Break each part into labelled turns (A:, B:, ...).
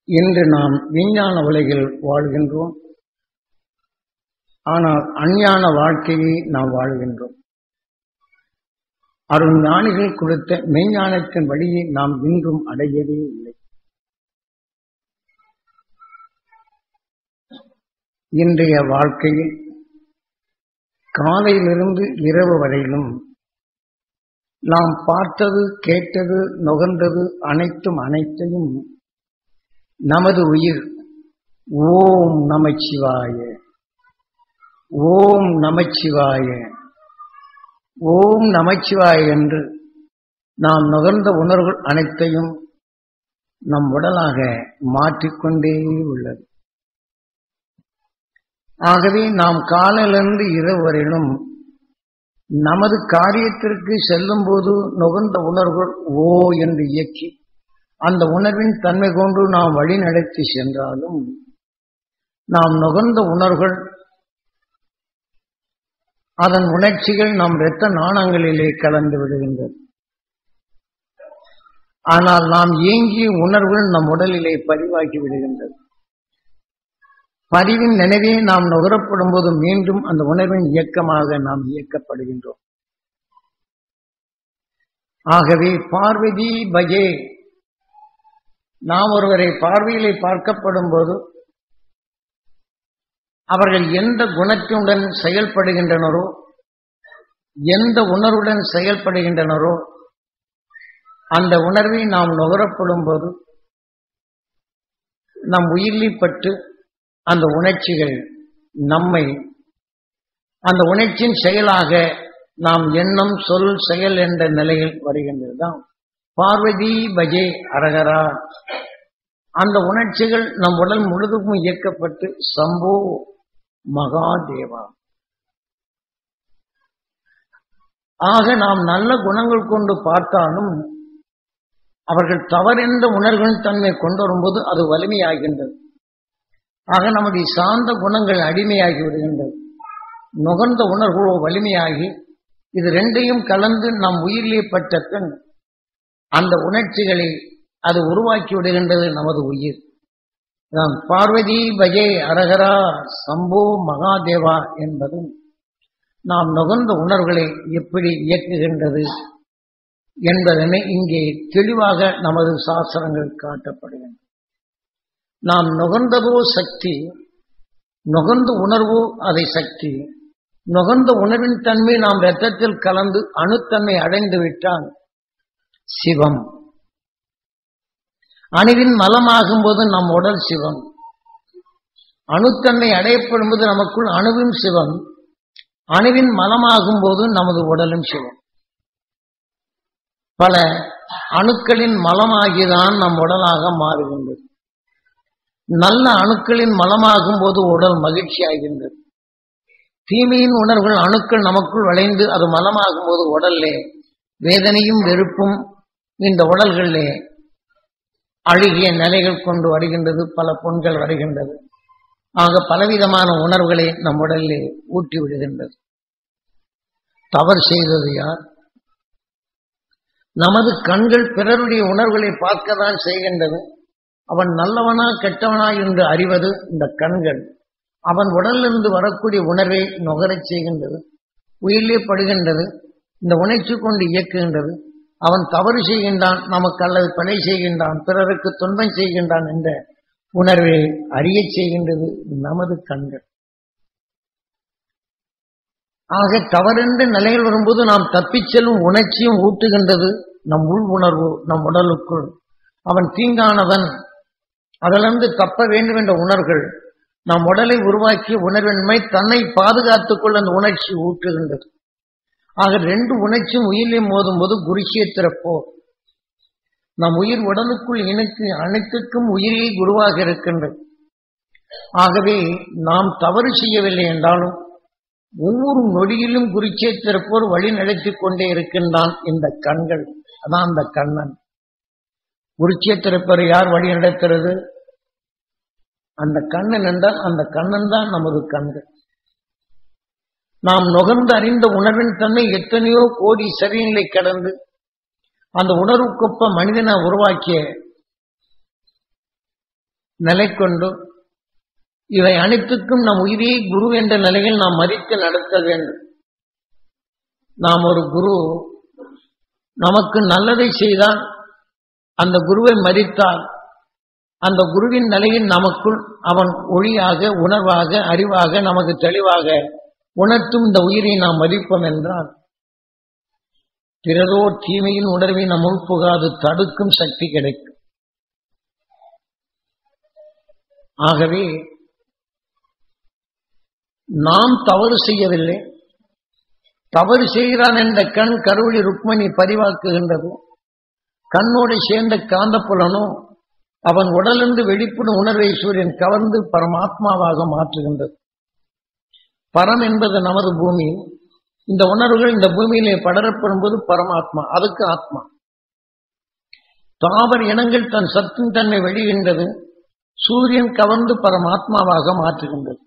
A: இன்று நாம் விஞ்ஞான உலகில் வாழ்கின்றோம் ஆனால் அஞ்ஞான வாழ்க்கையை நாம் வாழ்கின்றோம் அருள் ஞானிகள் கொடுத்த மெய்ஞானத்தின் வழியை நாம் இன்றும் அடையவே இல்லை இன்றைய வாழ்க்கையில் காலையிலிருந்து இரவு வரையிலும் நாம் பார்த்தது கேட்டது நுகர்ந்தது அனைத்தும் அனைத்தையும் நமது உயிர் ஓம் நமச்சிவாய ஓம் நமச்சிவாய ஓம் நமச்சிவாய என்று நாம் நுகர்ந்த உணர்வுகள் அனைத்தையும் நம் உடலாக மாற்றிக்கொண்டே உள்ளது ஆகவே நாம் காலையிலிருந்து இரவு வரையிலும் நமது காரியத்திற்கு செல்லும் போது நுகர்ந்த உணர்வுகள் ஓ என்று இயக்கி அந்த உணர்வின் தன்மை கொண்டு நாம் வழி நடத்தி சென்றாலும் நாம் நுகர்ந்த உணர்வுகள் அதன் உணர்ச்சிகள் நம் இரத்த நாணங்களிலே கலந்து விடுகின்றது ஆனால் நாம் ஏங்கிய உணர்வுகள் நம் உடலிலே பதிவாகி விடுகின்றது பதிவின் நினைவே நாம் நுகரப்படும் போது மீண்டும் அந்த உணர்வின் இயக்கமாக நாம் இயக்கப்படுகின்றோம் ஆகவே பார்வதி பஜே நாம் ஒருவரை பார்வையிலே பார்க்கப்படும் போது அவர்கள் எந்த குணத்தினுடன் செயல்படுகின்றனரோ எந்த உணர்வுடன் செயல்படுகின்றனரோ அந்த உணர்வை நாம் நுகரப்படும் போது நம் உயிரில் பட்டு அந்த உணர்ச்சிகள் நம்மை அந்த உணர்ச்சியின் செயலாக நாம் எண்ணம் சொல் செயல் என்ற நிலையில் வருகின்றதுதான் பார்வதி பஜே அரகரா அந்த உணர்ச்சிகள் நம் உடல் முழுதும் இயக்கப்பட்டு சம்போ மகாதேவா ஆக நாம் நல்ல குணங்கள் கொண்டு பார்த்தாலும் அவர்கள் தவறென்ற உணர்வுகளின் தன்மை கொண்டு வரும்போது அது வலிமையாகின்றது ஆக நம்முடைய சார்ந்த குணங்கள் அடிமையாகி விடுகின்றது நுகர்ந்த உணர்வுகளோ வலிமையாகி இது ரெண்டையும் கலந்து நம் உயிரிலே பட்ட பின் அந்த உணர்ச்சிகளை அது உருவாக்கி விடுகின்றது நமது உயிர் நாம் பார்வதி பஜே அரகரா சம்போ மகாதேவா என்பதும் நாம் நுகர்ந்த உணர்வுகளை எப்படி இயக்குகின்றது என்பதனை இங்கே தெளிவாக நமது சாஸ்திரங்கள் காட்டப்படுகின்றன நாம் நுகர்ந்ததோ சக்தி நுகர்ந்த உணர்வோ அதை சக்தி நுகர்ந்த உணர்வின் தன்மை நாம் ரத்தத்தில் கலந்து அணுத்தன்மை அடைந்து விட்டால் சிவம் அணுவின் மலமாகும் போது நம் உடல் சிவம் அணுத்தன்மை அடையப்படும் போது நமக்குள் அணுவின் சிவம் அணுவின் மலமாகும் போது நமது உடலும் சிவம் பல அணுக்களின் மலமாகிதான் நம் உடலாக மாறுகின்றது நல்ல அணுக்களின் மலமாகும் போது உடல் மகிழ்ச்சி ஆகின்றது தீமையின் உணர்வுகள் அணுக்கள் நமக்குள் விளைந்து அது மலமாகும் போது உடல்லே வேதனையும் வெறுப்பும் இந்த உடல்களிலே அழுகிய நிலைகள் கொண்டு வருகின்றது பல பொண்கள் வருகின்றது ஆக பலவிதமான உணர்வுகளை நம் உடலிலே ஊற்றி விடுகின்றது தவறு செய்தது யார் நமது கண்கள் பிறருடைய உணர்வுகளை பார்க்கத்தான் செய்கின்றது அவன் நல்லவனா கெட்டவனா என்று அறிவது இந்த கண்கள் அவன் உடலிலிருந்து வரக்கூடிய உணர்வை நுகரச் செய்கின்றது உயிரிலே படுகின்றது இந்த உணர்ச்சி கொண்டு இயக்குகின்றது அவன் தவறு செய்கின்றான் நமக்கு அல்லது பிழை செய்கின்றான் பிறருக்கு துன்பம் செய்கின்றான் என்ற உணர்வை அறியச் செய்கின்றது நமது கண்கள் ஆக தவறென்று நிலையில் வரும்போது நாம் தப்பிச் செல்லும் உணர்ச்சியும் ஊட்டுகின்றது நம் உள் உணர்வு நம் உடலுக்குள் அவன் தீங்கானவன் அதிலிருந்து தப்ப வேண்டும் என்ற உணர்வுகள் நம் உடலை உருவாக்கிய உணர்வின்மை தன்னை பாதுகாத்துக் கொள்ள அந்த உணர்ச்சி ஊற்றுகின்றது ஆக ரெண்டு உணர்ச்சியும் உயிரிலே மோதும் போது குருஷேத்திர போர் நம் உயிர் உடலுக்குள் இணைத்து அனைத்துக்கும் உயிரே குருவாக இருக்கின்றது ஆகவே நாம் தவறு செய்யவில்லை என்றாலும் ஒவ்வொரு நொடியிலும் குருச்சேத்திர போர் வழி நடத்தி கொண்டே இருக்கின்றான் இந்த கண்கள் அதான் அந்த கண்ணன் குருச்சேத்திர போர் யார் வழி நடத்துறது அந்த கண்ணன் என்றால் அந்த கண்ணன் தான் நமது கண்கள் நாம் நுகர்ந்து அறிந்த உணர்வின் தன்மை எத்தனையோ கோடி சரியங்களை கடந்து அந்த உணர்வுக்கொப்ப மனிதனை உருவாக்கிய நிலை கொண்டு இவை அனைத்துக்கும் நம் உயிரே குரு என்ற நிலையில் நாம் மதித்து நடத்த வேண்டும் நாம் ஒரு குரு நமக்கு நல்லதை செய்தால் அந்த குருவை மதித்தால் அந்த குருவின் நிலையில் நமக்குள் அவன் ஒளியாக உணர்வாக அறிவாக நமக்கு தெளிவாக உணர்த்தும் இந்த உயிரை நாம் மதிப்போம் என்றால் பிறரோ தீமையின் உணர்வை நம் உள்புகாது தடுக்கும் சக்தி கிடைக்கும் ஆகவே நாம் தவறு செய்யவில்லை தவறு செய்கிறான் என்ற கண் கருவழி ருக்மணி பதிவாக்குகின்றது கண்ணோடு சேர்ந்த காந்தப்புலனோ அவன் உடலிருந்து வெளிப்படும் உணர்வை சூரியன் கவர்ந்து பரமாத்மாவாக மாற்றுகின்றது பரம் என்பது நமது பூமி இந்த உணர்வுகள் இந்த பூமியிலே படரப்படும் போது பரமாத்மா அதுக்கு ஆத்மா தாவர இனங்கள் தன் சத்தின் தன்மை வெளியின்றது சூரியன் கவர்ந்து பரமாத்மாவாக மாற்றுகின்றது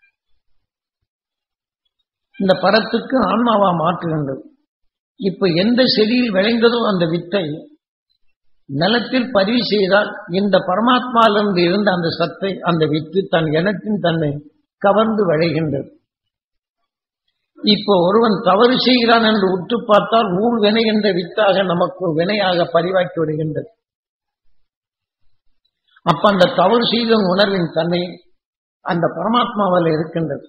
A: இந்த பரத்துக்கு ஆன்மாவா மாற்றுகின்றது இப்ப எந்த செடியில் விளைந்ததோ அந்த வித்தை நிலத்தில் பதிவு செய்தால் இந்த பரமாத்மாவிலிருந்து இருந்த அந்த சத்தை அந்த வித்து தன் இனத்தின் தன்னை கவர்ந்து விளைகின்றது இப்போ ஒருவன் தவறு செய்கிறான் என்று உற்று பார்த்தால் ஊழ் வினை என்ற வித்தாக நமக்கு ஒரு வினையாக பதிவாக்கி விடுகின்றது அப்ப அந்த தவறு செய்த உணர்வின் தன்மை அந்த பரமாத்மாவில் இருக்கின்றது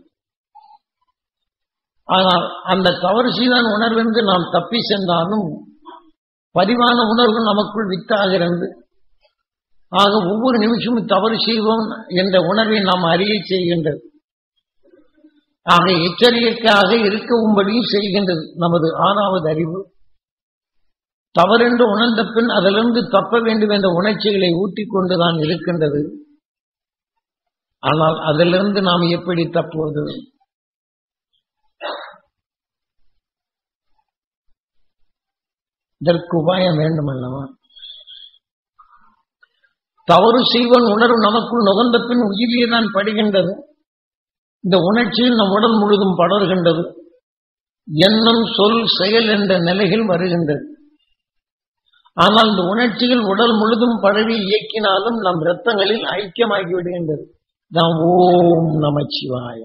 A: ஆனால் அந்த தவறு செய்தான் உணர்வென்று நாம் தப்பி சென்றாலும் பதிவான உணர்வு நமக்குள் வித்தாகிறது ஆக ஒவ்வொரு நிமிஷமும் தவறு செய்வோம் என்ற உணர்வை நாம் அறிய செய்கின்றது ஆக எச்சரிக்கையாக இருக்கவும்படியும் செய்கின்றது நமது ஆறாவது அறிவு தவறென்று உணர்ந்த பின் அதிலிருந்து தப்ப வேண்டும் என்ற உணர்ச்சிகளை ஊட்டிக் கொண்டுதான் இருக்கின்றது ஆனால் அதிலிருந்து நாம் எப்படி தப்புவது இதற்கு உபாயம் வேண்டும் அல்லவா தவறு செய்வன் உணர்வு நமக்குள் நுகர்ந்த பின் உயிரிலே தான் படுகின்றது இந்த உணர்ச்சியில் நம் உடல் முழுதும் படர்கின்றது எண்ணம் சொல் செயல் என்ற நிலைகள் வருகின்றது ஆனால் இந்த உணர்ச்சிகள் உடல் முழுதும் பரவி இயக்கினாலும் நம் இரத்தங்களில் ஐக்கியமாகி விடுகின்றது நாம் ஓம் நமச்சிவாய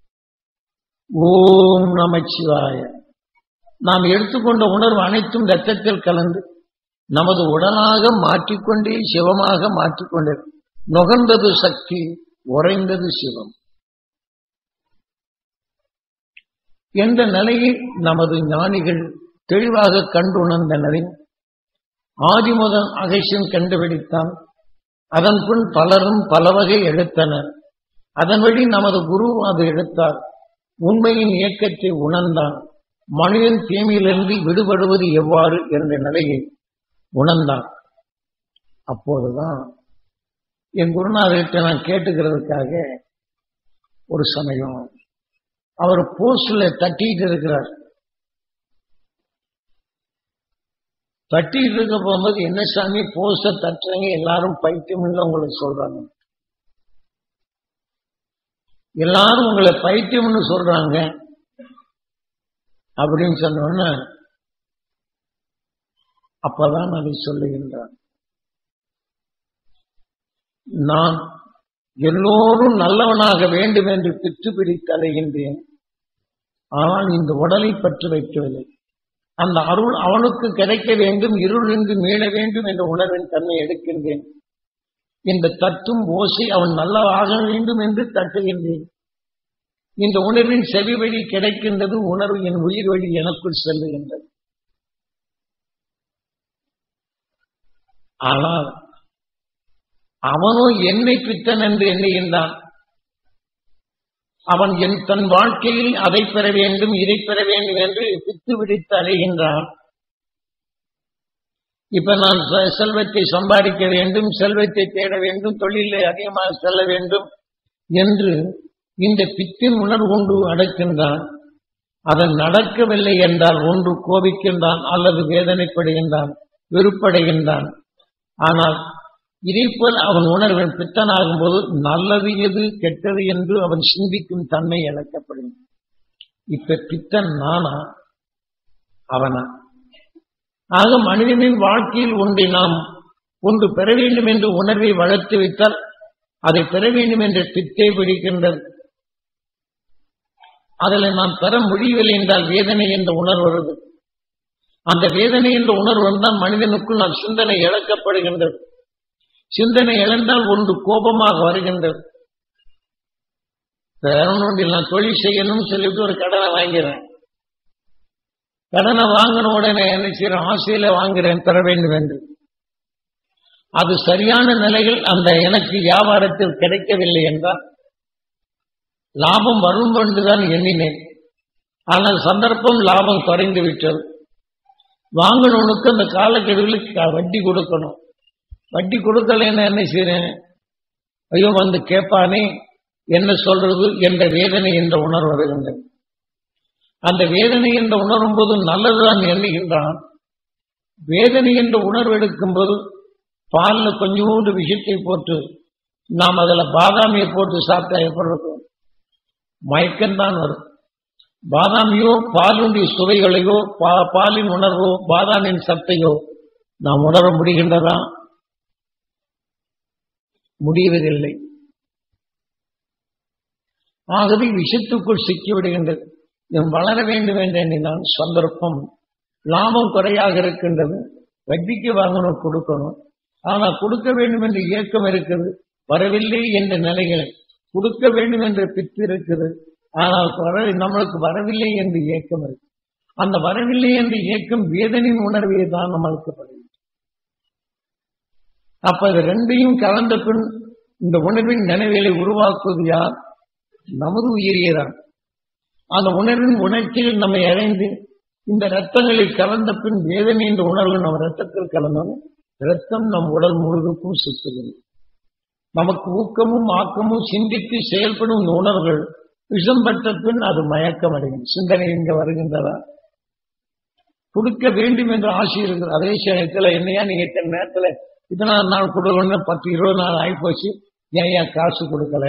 A: ஓம் நமச்சிவாய நாம் எடுத்துக்கொண்ட உணர்வு அனைத்தும் ரத்தத்தில் கலந்து நமது உடலாக மாற்றிக்கொண்டே சிவமாக மாற்றிக்கொண்டே நுகர்ந்தது சக்தி உறைந்தது சிவம் என்ற நிலையை நமது ஞானிகள் தெளிவாக கண்டுணர்ந்தனரை ஆதிமுதன் அகைசியம் கண்டுபிடித்தான் அதன் பின் பலரும் பல வகை எடுத்தனர் அதன்படி நமது குரு அது எடுத்தார் உண்மையின் இயக்கத்தை உணர்ந்தான் மனிதன் தீமையிலிருந்து விடுபடுவது எவ்வாறு என்ற நிலையை உணர்ந்தான் அப்போதுதான் என் குருநாதர்கிட்ட நான் கேட்டுக்கிறதுக்காக ஒரு சமயம் அவர் போஸ்ட்ல தட்டிட்டு இருக்கிறார் தட்டிட்டு இருக்க போகும்போது என்ன சாமி போஸ்ட தட்டுறீங்க எல்லாரும் பைத்தியம் இல்லை உங்களுக்கு சொல்றாங்க எல்லாரும் உங்களை பைத்தியம்னு சொல்றாங்க அப்படின்னு சொன்னோன்னு அப்பதான் அதை சொல்லுகின்றான் நான் எல்லோரும் நல்லவனாக வேண்டும் என்று பித்து பிடித்து அலைகின்றேன் ஆனால் இந்த உடலை பற்றி வைக்கவில்லை அந்த அருள் அவனுக்கு கிடைக்க வேண்டும் இருளிருந்து மீள வேண்டும் என்ற உணர்வின் தன்மை எடுக்கின்றேன் இந்த தட்டும் ஓசை அவன் நல்லவாக வேண்டும் என்று தட்டுகின்றேன் இந்த உணர்வின் செவி வழி கிடைக்கின்றது உணர்வு என் உயிர் வழி எனக்குள் செல்லுகின்றது ஆனால் அவனோ என்னை பித்தன் என்று எண்ணுகின்றான் அவன் என் தன் வாழ்க்கையில் அதை பெற வேண்டும் இதை பெற வேண்டும் என்று பித்து விடித்து அலைகின்றான் இப்ப நான் செ- செல்வத்தை சம்பாதிக்க வேண்டும் செல்வத்தை தேட வேண்டும் தொழிலை அதிகமாக செல்ல வேண்டும் என்று இந்த பித்தின் உணர்வு கொண்டு அடக்கின்றான் அதன் நடக்கவில்லை என்றால் ஒன்று கோபிக்கின்றான் அல்லது வேதனைப்படுகின்றான் வெறுப்படைகின்றான் ஆனால் இதைப்போல் அவன் உணர்வன் பித்தனாகும் போது நல்லது எது கெட்டது என்று அவன் சிந்திக்கும் தன்மை இழக்கப்படும் இப்ப பித்தன் நானா அவனா ஆக மனிதனின் வாழ்க்கையில் ஒன்றை நாம் ஒன்று பெற வேண்டும் என்று உணர்வை வளர்த்து வைத்தால் அதை பெற வேண்டும் என்ற பித்தே பிடிக்கின்றது அதில் நாம் பெற முடியவில்லை என்றால் வேதனை என்ற உணர்வு வருது அந்த வேதனை என்ற உணர்வு வந்தால் மனிதனுக்குள் நாம் சிந்தனை இழக்கப்படுகின்றது சிந்தனை இழந்தால் ஒன்று கோபமாக வருகின்றது வேறொன்றில் நான் தொழில் செய்யணும்னு சொல்லிட்டு ஒரு கடனை வாங்கிறேன் கடனை வாங்கின உடனே என்ன செய்யறேன் ஆசையில வாங்குறேன் பெற வேண்டும் என்று அது சரியான நிலையில் அந்த எனக்கு வியாபாரத்தில் கிடைக்கவில்லை என்றால் லாபம் வரும் என்றுதான் எண்ணினேன் ஆனால் சந்தர்ப்பம் லாபம் குறைந்து விட்டது வாங்கினவனுக்கு அந்த காலக்கெடுவில் வட்டி கொடுக்கணும் வட்டி கொடுக்கலன்னா என்ன செய்யறேன் ஐயோ வந்து கேட்பானே என்ன சொல்றது என்ற வேதனை என்ற உணர்வு வருகின்றது அந்த வேதனை என்ற உணரும் போது நல்லதுதான் எண்ணுகின்றான் வேதனை என்ற உணர்வு எடுக்கும் போது பாலில் கொஞ்சோண்டு விஷயத்தை போட்டு நாம் அதில் பாதாமியை போட்டு சாப்பிட்டா எப்படி இருக்கும் மயக்கம்தான் வரும் பாதாமியோ பாலுடைய சுவைகளையோ பா பாலின் உணர்வோ பாதாமின் சத்தையோ நாம் உணர முடிகின்றதா முடிவதில்லை ஆகவே விஷத்துக்குள் சிக்கிவிடுகின்றது இவன் வளர வேண்டும் என்ற எண்ணினால் சந்தர்ப்பம் லாபம் குறையாக இருக்கின்றது வட்டிக்கு வாங்கணும் கொடுக்கணும் ஆனால் கொடுக்க வேண்டும் என்ற இயக்கம் இருக்குது வரவில்லை என்ற நிலைகளை கொடுக்க வேண்டும் என்ற பித்து இருக்குது ஆனால் வர நம்மளுக்கு வரவில்லை என்று இயக்கம் இருக்கு அந்த வரவில்லை என்ற இயக்கம் வேதனின் உணர்வை தான் நம்மளுக்கு படுகிறது அப்ப இது ரெண்டையும் கலந்த பின் இந்த உணர்வின் நினைவுகளை உருவாக்குவது யார் நமது உயிரியதான் அந்த உணர்வின் உணர்ச்சியில் நம்மை அடைந்து இந்த ரத்தங்களில் கலந்த பின் வேதனை என்ற உணர்வு நம்ம ரத்தத்தில் கலந்தோம் ரத்தம் நம் உடல் முழுதுக்கும் சுத்துகிறது நமக்கு ஊக்கமும் ஆக்கமும் சிந்தித்து செயல்படும் இந்த உணர்வுகள் விஷம் பட்ட பின் அது மயக்கம் அடையும் சிந்தனை இங்க வருகின்றதா கொடுக்க வேண்டும் என்ற ஆசை இருக்குது அதே சமயத்தில் என்னையா நீங்க இத்தனை நேரத்துல இத்தனை நாள் கொடுக்கணும் பத்து இருபது நாள் ஆகிப்போச்சு ஏன் ஏன் காசு கொடுக்கல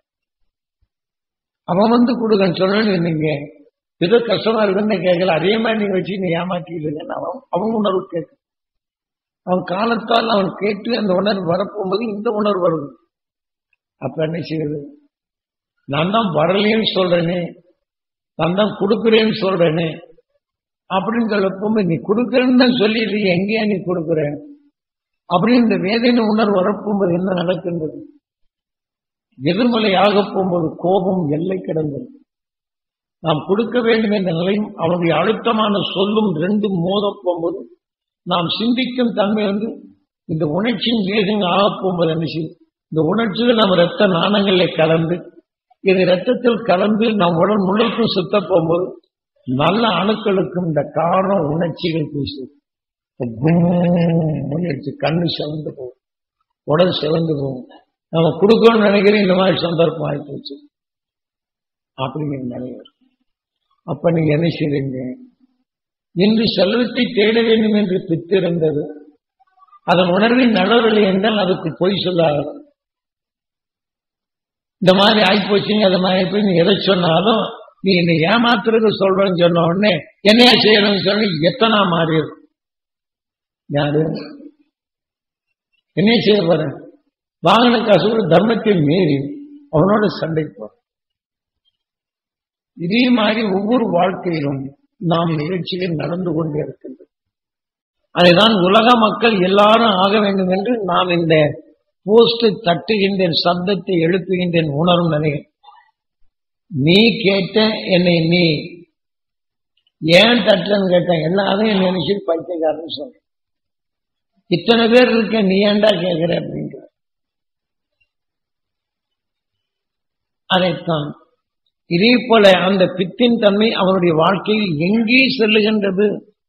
A: அவன் வந்து கொடுக்கன்னு சொல்லணும் நீங்க ஏதோ கஷ்டமா இருக்குன்னு கேட்கல அதே மாதிரி நீங்க வச்சு நீ ஏமாற்றிடுங்கன்னு அவன் அவன் உணர்வு கேட்கு அவன் காலத்தால் அவன் கேட்டு அந்த உணர்வு வரப்போகும்போது இந்த உணர்வு வருது அப்ப என்ன செய்யுது நான் தான் வரலேன்னு சொல்றேனே நான் தான் கொடுக்குறேன்னு சொல்றேனே அப்படின்னு சொல்லப்போகும்போது நீ கொடுக்குறேன்னு தான் சொல்லிடுறீங்க எங்கேயா நீ கொடுக்குற அப்படின்னு இந்த வேதனை உணர்வு வரப்போகும்போது என்ன நடக்கின்றது எதிர்மலை ஆக போகும்போது கோபம் எல்லை கிடந்தது நாம் கொடுக்க வேண்டும் என்ற நிலையும் அவனுடைய அழுத்தமான சொல்லும் ரெண்டும் மோத போகும்போது நாம் சிந்திக்கும் தன்மை வந்து இந்த உணர்ச்சியின் வேகம் ஆக போகும்போது என்ன செய்யும் இந்த உணர்ச்சிகள் நம்ம ரத்த நாணங்களில் கலந்து இது ரத்தத்தில் கலந்து நம் உடல் முழுக்கும் சுத்த போகும்போது நல்ல அணுக்களுக்கும் இந்த காரணம் உணர்ச்சிகள் பேசும் உணர்ச்சி கண்ணு சிவந்து போகும் உடல் சிவந்து போகும் நம்ம கொடுக்கணும்னு நினைக்கிறேன் இந்த மாதிரி சந்தர்ப்பம் ஆகிப்போச்சு அப்படிங்கிற நினைவு அப்ப நீங்க என்ன செய்றீங்க இன்று செல்வத்தை தேட வேண்டும் என்று பித்திருந்தது அதன் உணர்வின் நடவடிக்கை என்றால் அதுக்கு பொய் சொல்லாது இந்த மாதிரி ஆயிப்போச்சுங்க அது மாதிரி போய் நீ எதை சொன்னாலும் நீ என்னை ஏமாத்துறது சொல்றேன்னு சொன்ன உடனே என்னையா செய்யணும்னு சொல்லி எத்தனா மாறி இருக்கும் யாரு என்ன செய்ய போற வாங்கின காசு கூட தர்மத்தை மீறி அவனோட சண்டை போ இதே மாதிரி ஒவ்வொரு வாழ்க்கையிலும் நாம் நிகழ்ச்சியில் நடந்து கொண்டே இருக்கின்றது அதைதான் உலக மக்கள் எல்லாரும் ஆக வேண்டும் என்று நாம் இந்த போஸ்ட் தட்டுகின்றேன் சப்தத்தை எழுப்புகின்றேன் உணரும் நிலையில் நீ கேட்ட என்னை நீ ஏன் தட்டுறன்னு கேட்டேன் எல்லாரும் என்ன நினைச்சு பைத்தியக்காரன்னு சொல்ற இத்தனை பேர் இருக்க நீ ஏன்டா கேட்கிற அப்படின்ற அதைத்தான் இதே போல அந்த பித்தின் தன்மை அவனுடைய வாழ்க்கையில் எங்கே செல்லுகின்றது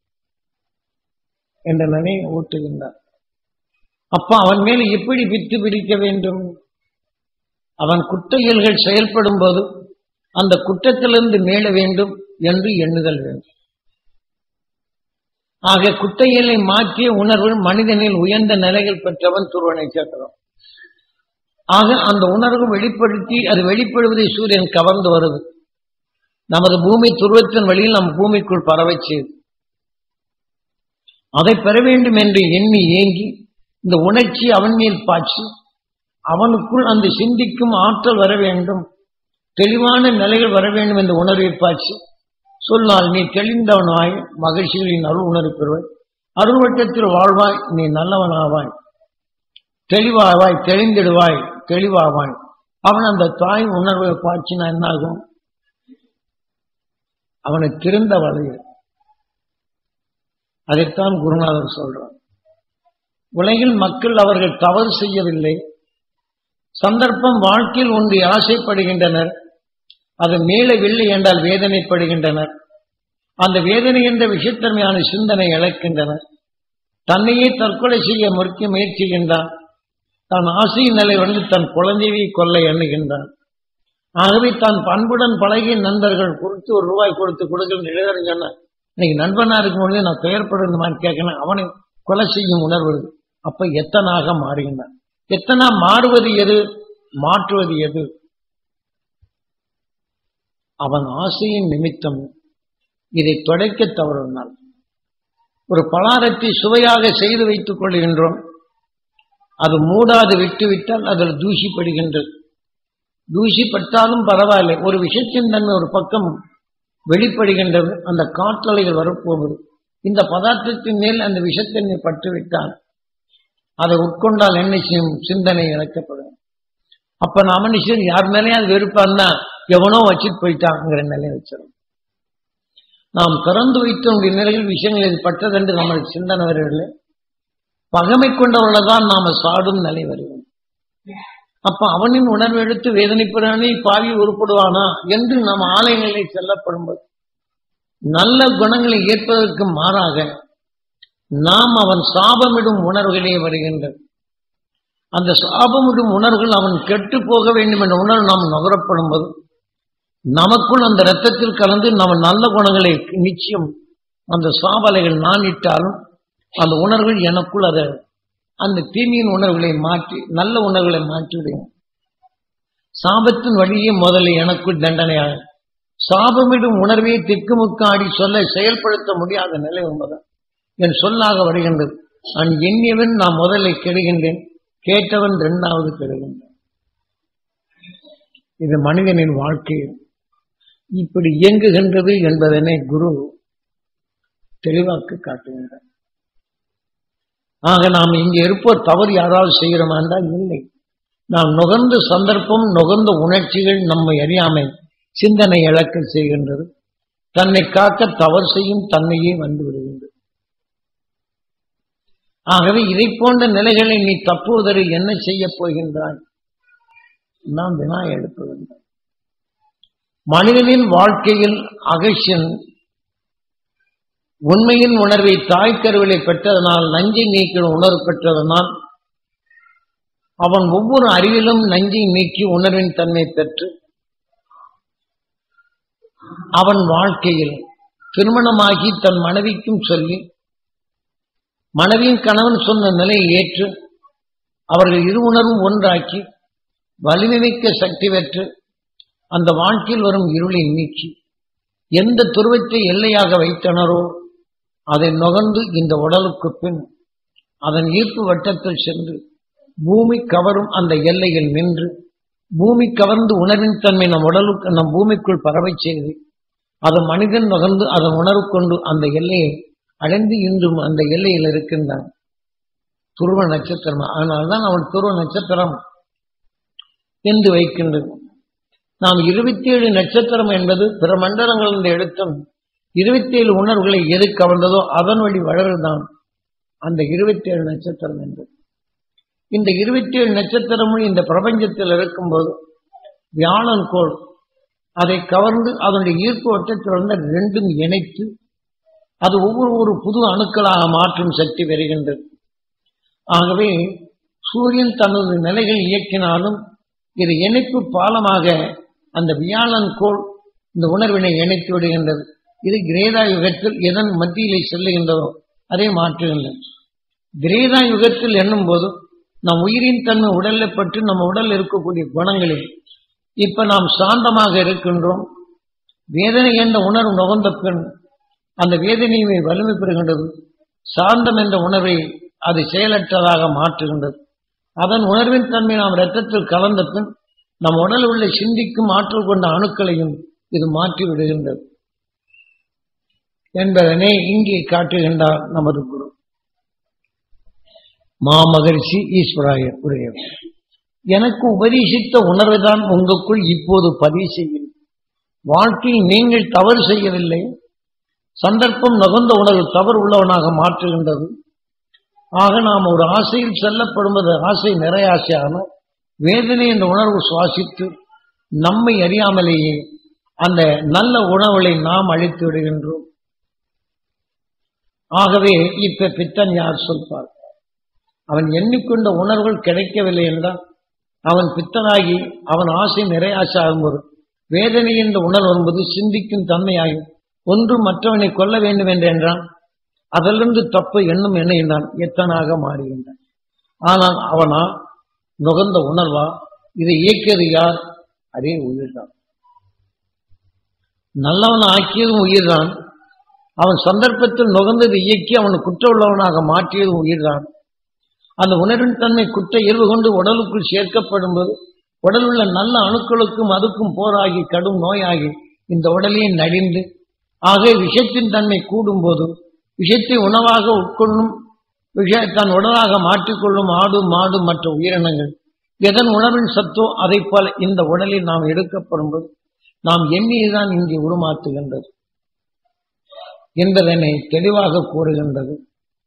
A: என்ற நினைவை ஊட்டுகின்றார் அப்ப அவன் மேல் எப்படி பித்து பிடிக்க வேண்டும் அவன் குற்றவியல்கள் செயல்படும் போது அந்த குற்றத்திலிருந்து மேல வேண்டும் என்று எண்ணுதல் வேண்டும் ஆக குட்டையலை மாற்றிய உணர்வு மனிதனில் உயர்ந்த நிலைகள் பெற்றவன் துருவனை சேர்க்கிறோம் ஆக அந்த உணர்வு வெளிப்படுத்தி அது வெளிப்படுவதை சூரியன் கவர்ந்து வருது நமது பூமி துருவத்தின் வழியில் நம் பூமிக்குள் பரவை செய்து அதை பெற வேண்டும் என்று எண்ணி ஏங்கி இந்த உணர்ச்சி அவன் மேல் பாய்ச்சி அவனுக்குள் அந்த சிந்திக்கும் ஆற்றல் வர வேண்டும் தெளிவான நிலைகள் வர வேண்டும் என்ற உணர்வை பாய்ச்சி சொன்னால் நீ தெளிந்தவனாய் மகிழ்ச்சிகளின் அருள் உணர்வு பெறுவாய் அருள் வட்டத்தில் வாழ்வாய் நீ நல்லவனாவாய் தெளிவாவாய் தெளிந்திடுவாய் தெளிவாவாய் அவன் அந்த தாய் உணர்வை பாய்ச்சினா என்னாகும் அவனை திருந்த வளைய அதைத்தான் குருநாதர் சொல்றார் உலகில் மக்கள் அவர்கள் தவறு செய்யவில்லை சந்தர்ப்பம் வாழ்க்கையில் ஒன்று ஆசைப்படுகின்றனர் அது மேலவில்லை என்றால் வேதனைப்படுகின்றனர் அந்த வேதனை என்ற விஷயத்தன்மையான சிந்தனை இழக்கின்றனர் தன்னையே தற்கொலை செய்ய முறுக்கி முயற்சிகின்றான் தன் ஆசையின் நிலை வந்து தன் குழந்தையை கொல்ல எண்ணுகின்றான் ஆகவே தான் பண்புடன் பழகிய நண்பர்கள் கொடுத்து ஒரு ரூபாய் கொடுத்து கொடுக்கிற இளைஞர் சொன்ன இன்னைக்கு நண்பனா இருக்கும் பொழுது நான் துயர்படுமான்னு கேட்கணும் அவனை கொலை செய்யும் உணர்வு இருக்கு. அப்ப எத்தனாக மாறுகின்றான் எத்தனா மாறுவது எது மாற்றுவது எது அவன் ஆசையின் நிமித்தம் இதை தொடைக்க தவறினால் ஒரு பலாரத்தை சுவையாக செய்து வைத்துக் கொள்கின்றோம் அது மூடாது விட்டுவிட்டால் அதில் தூசிப்படுகின்றது தூசிப்பட்டாலும் பரவாயில்லை ஒரு விஷயத்தின் தன்மை ஒரு பக்கம் வெளிப்படுகின்றது அந்த காற்றலைகள் வரப்போகுது இந்த பதார்த்தத்தின் மேல் அந்த விஷத்தன்மை பட்டுவிட்டால் அதை உட்கொண்டால் என்ன செய்யும் சிந்தனை இழக்கப்படும் அப்ப நான் மனுஷன் யார் மேலேயும் அது வெறுப்பான்னா எவனோ வச்சுட்டு போயிட்டாங்கிற நிலையை வச்சிடும் நாம் திறந்து வைத்த உடைய நிலையில் விஷயங்கள் இது பட்டதென்று நம்மளுக்கு சிந்தனை வரவில்லை பகமை கொண்டவர்களை தான் நாம சாடும் நிலை வருவோம் அப்ப அவனின் உணர்வு எடுத்து வேதனைப்படுவானே பாவி உருப்படுவானா என்று நம் ஆலயங்களில் செல்லப்படும்போது நல்ல குணங்களை ஏற்பதற்கு மாறாக நாம் அவன் சாபமிடும் உணர்வுகளே வருகின்றது அந்த சாபமிடும் உணர்வுகள் அவன் கெட்டு போக வேண்டும் என்ற உணர்வு நாம் நுகரப்படும் போது நமக்குள் அந்த ரத்தத்தில் கலந்து நம்ம நல்ல குணங்களை நிச்சயம் அந்த சாவலைகள் நான் இட்டாலும் அந்த உணர்வுகள் எனக்குள் அதை அந்த தீமையின் உணர்வுகளை மாற்றி நல்ல உணர்வுகளை மாற்றி விடுவோம் சாபத்தின் வழியே முதல்ல எனக்குள் தண்டனையாக சாபமிடும் உணர்வை திக்குமுக்காடி சொல்ல செயல்படுத்த முடியாத நிலை உண்மைதான் என் சொல்லாக வருகின்றது நான் எண்ணியவன் நான் முதல்ல கெடுகின்றேன் கேட்டவன் இரண்டாவது கெடுகின்றேன் இது மனிதனின் வாழ்க்கை இப்படி இயங்குகின்றது என்பதனை குரு தெளிவாக்கு காட்டுகின்றார் ஆக நாம் இங்கே இருப்போர் தவறு யாராவது செய்கிறோமா என்றால் இல்லை நாம் நுகர்ந்த சந்தர்ப்பம் நுகர்ந்த உணர்ச்சிகள் நம்மை அறியாமை சிந்தனை இழக்க செய்கின்றது தன்னை காக்க தவறு செய்யும் தன்மையே வந்து விடுகின்றது ஆகவே இதை போன்ற நிலைகளை நீ தப்புவதற்கு என்ன செய்ய போகின்றாய் நாம் வினா எழுப்ப வேண்டும் மனிதனின் வாழ்க்கையில் அகசியன் உண்மையின் உணர்வை தாய் கருவிலை பெற்றதனால் நஞ்சை நீக்கிற உணர்வு பெற்றதனால் அவன் ஒவ்வொரு அறிவிலும் நஞ்சை நீக்கி உணர்வின் தன்மை பெற்று அவன் வாழ்க்கையில் திருமணமாகி தன் மனைவிக்கும் சொல்லி மனைவியின் கணவன் சொன்ன நிலையை ஏற்று அவர்கள் இரு உணர்வும் ஒன்றாக்கி வலிமை மிக்க சக்தி பெற்று அந்த வாழ்க்கையில் வரும் இருளை நீக்கி எந்த துருவத்தை எல்லையாக வைத்தனரோ அதை நுகர்ந்து இந்த உடலுக்கு பின் அதன் ஈர்ப்பு வட்டத்தில் சென்று பூமி கவரும் அந்த எல்லையில் நின்று பூமி கவர்ந்து உணர்வின் தன்மை நம் உடலுக்கு நம் பூமிக்குள் பரவச் செய்து அது மனிதன் நுகர்ந்து அதன் உணர்வு கொண்டு அந்த எல்லையை அடைந்து இன்றும் அந்த எல்லையில் இருக்கின்றான் துருவ நட்சத்திரம் அதனால்தான் அவன் துருவ நட்சத்திரம் என்று வைக்கின்றது நாம் இருபத்தி ஏழு நட்சத்திரம் என்பது பிற மண்டலங்களிலிருந்து எடுத்தும் இருபத்தி ஏழு உணர்வுகளை எது கவர்ந்ததோ அதன் வழி வளருதான் அந்த இருபத்தி ஏழு நட்சத்திரம் என்பது இந்த இருபத்தி ஏழு நட்சத்திரமும் இந்த பிரபஞ்சத்தில் இருக்கும்போது வியாழன் கோள் அதை கவர்ந்து அதனுடைய ஈர்ப்பு வட்டத்தில் வந்து ரெண்டும் இணைத்து அது ஒவ்வொரு ஒரு புது அணுக்களாக மாற்றும் சக்தி வருகின்றது ஆகவே சூரியன் தனது நிலைகள் இயக்கினாலும் இது இணைப்பு பாலமாக அந்த வியாழன் கோள் இந்த உணர்வினை இணைத்து விடுகின்றது இது கிரேதா யுகத்தில் எதன் மத்தியிலே செல்லுகின்றதோ அதை மாற்றுகின்றது கிரேதா யுகத்தில் எண்ணும் போது நம் உயிரின் தன்மை உடல்ல பற்றி நம்ம உடல் இருக்கக்கூடிய குணங்களில் இப்ப நாம் சாந்தமாக இருக்கின்றோம் வேதனை என்ற உணர்வு நுகர்ந்த பின் அந்த வேதனையை வலிமை பெறுகின்றது சாந்தம் என்ற உணர்வை அது செயலற்றதாக மாற்றுகின்றது அதன் உணர்வின் தன்மை நாம் இரத்தத்தில் கலந்த பின் நம் உடல் உள்ள சிந்திக்கும் ஆற்றல் கொண்ட அணுக்களையும் இது மாற்றி விடுகின்றது என்பதனை இங்கே காட்டுகின்றார் நமது குரு மாமகரிஷி ஈஸ்வராயர் உடையவர் எனக்கு உபதேசித்த உணர்வுதான் உங்களுக்குள் இப்போது பதிவு செய்யும் வாழ்க்கையில் நீங்கள் தவறு செய்யவில்லை சந்தர்ப்பம் நகுந்த உணர்வு தவறு உள்ளவனாக மாற்றுகின்றது ஆக நாம் ஒரு ஆசையில் செல்லப்படுவது ஆசை நிறைய ஆசையான வேதனை என்ற உணர்வு சுவாசித்து நம்மை அறியாமலேயே அந்த நல்ல உணவுகளை நாம் அழித்து விடுகின்றோம் ஆகவே இப்ப பித்தன் யார் சொல்வார் அவன் எண்ணிக்கொண்ட உணர்வுகள் கிடைக்கவில்லை என்றால் அவன் பித்தனாகி அவன் ஆசை நிறைய ஆசை ஆகும்போது வேதனை என்ற உணர்வு என்பது சிந்திக்கும் தன்மையாகும் ஒன்று மற்றவனை கொல்ல வேண்டும் என்று என்றான் அதிலிருந்து தப்பு எண்ணும் எண்ணுகின்றான் எத்தனாக மாறுகின்றான் ஆனால் அவனா நுகர்ந்த உணர்வா இதை இயக்கியது யார் அதே உயிர்தான் நல்லவன் ஆக்கியதும் உயிர்தான் அவன் சந்தர்ப்பத்தில் நுகர்ந்தது இயக்கி அவன் குற்ற உள்ளவனாக மாற்றியதும் உயிர்தான் அந்த உணர்வின் தன்மை குற்ற இயல்பு கொண்டு உடலுக்குள் சேர்க்கப்படும் போது உடல் உள்ள நல்ல அணுக்களுக்கும் அதுக்கும் போராகி கடும் நோயாகி இந்த உடலையே நடிந்து ஆக விஷத்தின் தன்மை கூடும் போது விஷத்தை உணவாக உட்கொள்ளும் விஷ தன் உடலாக மாற்றிக்கொள்ளும் ஆடு மாடு மற்ற உயிரினங்கள் எதன் உணர்வின் சத்தோ அதை போல இந்த உடலில் நாம் எடுக்கப்படும் போது நாம் எண்ணியதான் இங்கே உருமாற்றுகின்றது என்பதனை தெளிவாக கூறுகின்றது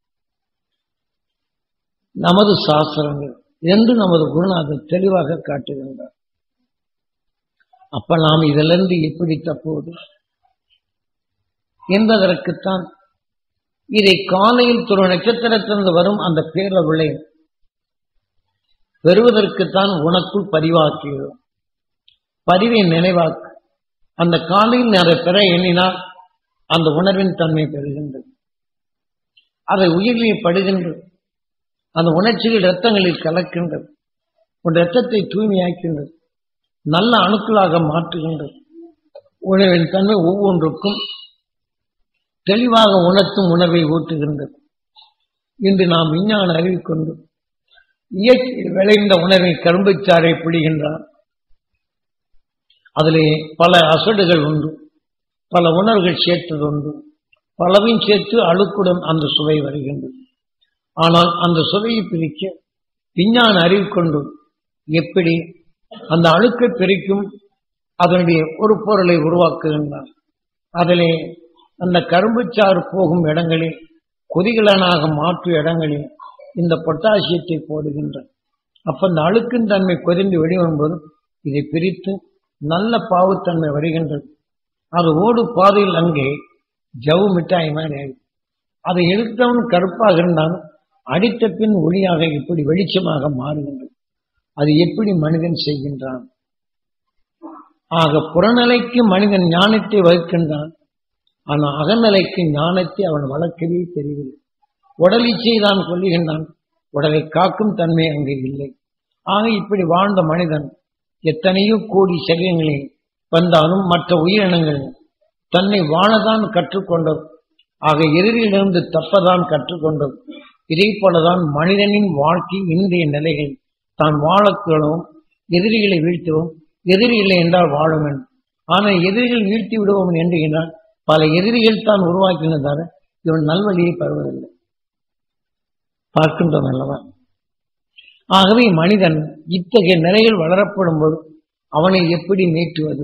A: நமது சாஸ்திரங்கள் என்று நமது குருநாதர் தெளிவாக காட்டுகின்றார் அப்ப நாம் இதிலிருந்து எப்படி தப்புவது என்பதற்குத்தான் இதை காலையில் துரு நட்சத்திரத்திலிருந்து வரும் அந்த பேரருளை பெறுவதற்குத்தான் உனக்குள் பதிவாக்குகிறோம் பதிவை நினைவாக்கு அந்த காலையில் அதை பெற எண்ணினால் அந்த உணர்வின் தன்மை பெறுகின்றது அதை உயிரில் படுகின்றது அந்த உணர்ச்சிகள் இரத்தங்களில் கலக்கின்றது உன் இரத்தத்தை தூய்மையாக்கின்றது நல்ல அணுக்களாக மாற்றுகின்றது உணவின் தன்மை ஒவ்வொன்றுக்கும் தெளிவாக உணர்த்தும் உணர்வை ஊட்டுகின்றது இன்று நாம் விஞ்ஞான அறிவிக்கொண்டு இயற்கை விளைந்த உணர்வை கரும்புச்சாறை பிடிகின்றார் அதிலே பல அசடுகள் உண்டு பல உணர்வுகள் சேர்த்தது உண்டு பலவையும் சேர்த்து அழுக்குடன் அந்த சுவை வருகின்றது ஆனால் அந்த சுவையை பிரிக்க விஞ்ஞான அறிவு கொண்டு எப்படி அந்த அழுக்கை பிரிக்கும் அதனுடைய ஒரு பொருளை உருவாக்குகின்றார் அதிலே அந்த கரும்புச்சாறு போகும் இடங்களில் கொதிகலனாக மாற்றும் இடங்களில் இந்த பொட்டாசியத்தை போடுகின்ற அப்ப அந்த அழுக்கின் தன்மை கொதிந்து வெளிவரும்போது இதை பிரித்து நல்ல பாவுத்தன்மை வருகின்றது அது ஓடு பாதையில் அங்கே ஜவு மிட்டாய் மாதிரி ஆயிடும். அதை எடுத்தவன் கருப்பாக இருந்தாலும் அடித்த பின் ஒளியாக இப்படி வெளிச்சமாக மாறுகின்றது அது எப்படி மனிதன் செய்கின்றான் ஆக புறநிலைக்கு மனிதன் ஞானத்தை வகுக்கின்றான் ஆனால் அகநிலைக்கு ஞானத்தை அவன் வளர்க்கவே தெரியவில்லை உடல் இச்சையை தான் கொல்லுகின்றான் உடலை காக்கும் தன்மை அங்கே இல்லை ஆக இப்படி வாழ்ந்த மனிதன் எத்தனையோ கோடி சரீரங்களில் வந்தாலும் மற்ற உயிரினங்கள் தன்னை வாழதான் கற்றுக்கொண்டது ஆக எதிரிலிருந்து தப்பதான் கற்றுக்கொண்டது இதே போலதான் மனிதனின் வாழ்க்கை இன்றைய நிலைகள் தான் வாழக்கூடவும் எதிரிகளை வீழ்த்தவும் எதிரிகளை என்றால் வாழும் என்று ஆனால் எதிரிகள் வீழ்த்தி விடுவோம் என்றுகிறான் பல எதிரிகள் தான் உருவாக்கினதால இவன் நல்வழியை பெறுவதில்லை பார்க்கின்றோம் அல்லவா ஆகவே மனிதன் இத்தகைய நிலைகள் வளரப்படும் போது அவனை எப்படி நீட்டுவது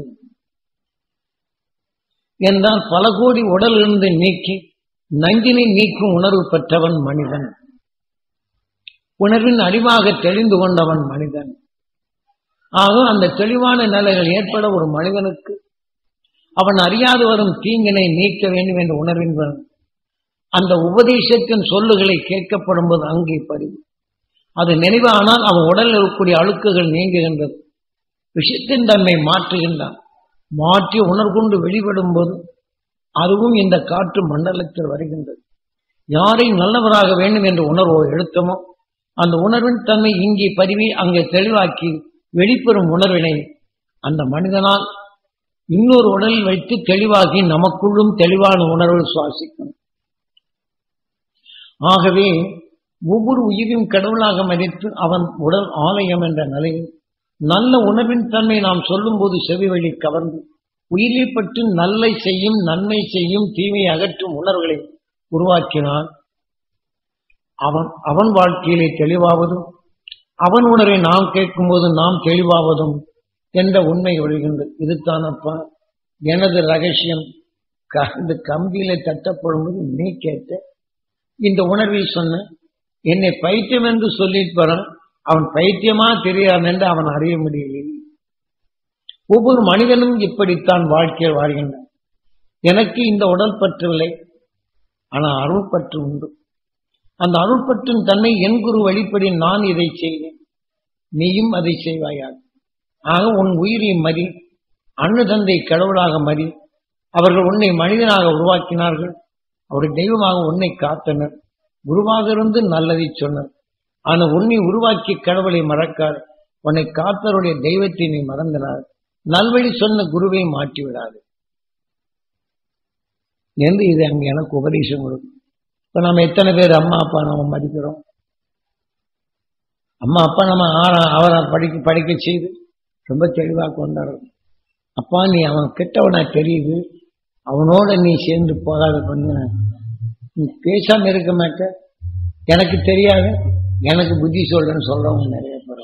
A: என்றால் பல கோடி உடலிருந்து நீக்கி நஞ்சினை நீக்கும் உணர்வு பெற்றவன் மனிதன் உணர்வின் அறிவாக தெளிந்து கொண்டவன் மனிதன் ஆக அந்த தெளிவான நிலைகள் ஏற்பட ஒரு மனிதனுக்கு அவன் அறியாது வரும் தீங்கினை நீக்க வேண்டும் என்ற உணர்வின் வரும். அந்த உபதேசத்தின் சொல்லுகளை கேட்கப்படும் போது அங்கே பதிவு அது நினைவானால் அவன் உடலில் இருக்கக்கூடிய அழுக்குகள் நீங்குகின்றது விஷயத்தின் தன்மை மாற்றுகின்றான் மாற்றி உணர்கொண்டு வெளிப்படும் போது அதுவும் இந்த காற்று மண்டலத்தில் வருகின்றது யாரை நல்லவராக வேண்டும் என்ற உணர்வோ எடுத்தமோ அந்த உணர்வின் தன்மை இங்கே பதிவி அங்கே தெளிவாக்கி வெளிப்பெறும் உணர்வினை அந்த மனிதனால் இன்னொரு உடலில் வைத்து தெளிவாகி நமக்குள்ளும் தெளிவான உணர்வு சுவாசிக்கும் ஆகவே ஒவ்வொரு உயிரையும் கடவுளாக மதித்து அவன் உடல் ஆலயம் என்ற நிலையில் நல்ல உணர்வின் தன்மை நாம் சொல்லும் போது செவி வழி கவர்ந்து உயிரை பற்றி நல்லை செய்யும் நன்மை செய்யும் தீமை அகற்றும் உணர்வுகளை உருவாக்கினால் அவன் அவன் வாழ்க்கையிலே தெளிவாவதும் அவன் உணர்வை நாம் கேட்கும்போது நாம் தெளிவாவதும் என்ற உண்மை ஒழுகின்றது இதுதானப்பா எனது ரகசியம் க- இந்த கம்பியில தட்டப்படும்போது நீ கேட்ட இந்த உணர்வை சொன்ன என்னை பைத்தியம் என்று சொல்லிட்டு வரான் அவன் பைத்தியமா தெரியாது என்று அவன் அறிய முடியவில்லை ஒவ்வொரு மனிதனும் இப்படித்தான் வாழ்க்கையில் வாழ்கின்றான் எனக்கு இந்த உடல் பற்றவில்லை ஆனால் அருள் பற்று உண்டு அந்த அருள் பற்றின் தன்மை என் குரு வழிப்படி நான் இதை செய்தேன் நீயும் அதை செய்வாயாக ஆக உன் உயிரை மதி அண்ணு தந்தை கடவுளாக மதி அவர்கள் உன்னை மனிதனாக உருவாக்கினார்கள் அவர்கள் தெய்வமாக உன்னை காத்தனர் குருவாக இருந்து நல்லதை சொன்னார் ஆனால் உன்னை உருவாக்கிய கடவுளை மறக்காது உன்னை காத்தருடைய தெய்வத்தை நீ மறந்தனார் நல்வழி சொன்ன குருவை மாற்றி விடாது என்று இது அங்க எனக்கு உபதேசம் கொடுக்கும் இப்ப நம்ம எத்தனை பேர் அம்மா அப்பா நம்ம மதிக்கிறோம் அம்மா அப்பா நம்ம ஆறா- அவரை படிக்க படிக்க செய்து ரொம்ப தெளிவாக கொண்டாடுறோம் அப்பா நீ அவன் கெட்டவனா தெரியுது அவனோட நீ சேர்ந்து போகாத பண்ண நீ பேசாம இருக்க மாட்ட எனக்கு தெரியாது எனக்கு புத்தி சொல்றேன்னு சொல்றவங்க நிறைய பேர்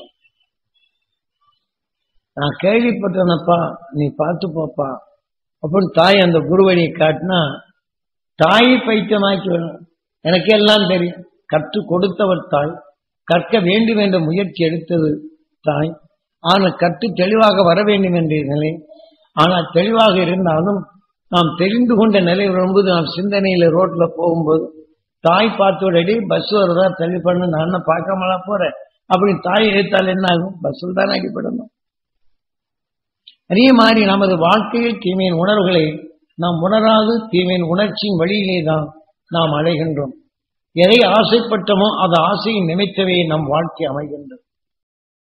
A: நான் கேள்விப்பட்டேனப்பா நீ பார்த்து போப்பா அப்படின்னு தாய் அந்த குருவழியை காட்டினா தாயை பைத்தியமாக்கி விடணும் எனக்கு எல்லாம் தெரியும் கற்றுக் கொடுத்தவர் தாய் கற்க வேண்டும் என்ற முயற்சி எடுத்தது தாய் ஆனால் கற்று தெளிவாக வர வேண்டும் என்ற நிலை ஆனால் தெளிவாக இருந்தாலும் நாம் தெரிந்து கொண்ட நிலை வரும்போது நாம் சிந்தனையில ரோட்ல போகும்போது தாய் பார்த்து உடனே பஸ் வருதா தள்ளி பண்ணு நான் என்ன பார்க்காமலா போறேன் அப்படி தாய் எடுத்தால் என்ன ஆகும் பஸ்ஸில் தான் அடிப்படணும் அதே மாதிரி நமது வாழ்க்கையில் தீமையின் உணர்வுகளை நாம் உணராது தீமையின் உணர்ச்சியின் வழியிலே தான் நாம் அடைகின்றோம் எதை ஆசைப்பட்டோமோ அது ஆசையின் நிமித்தவே நம் வாழ்க்கை அமைகின்றது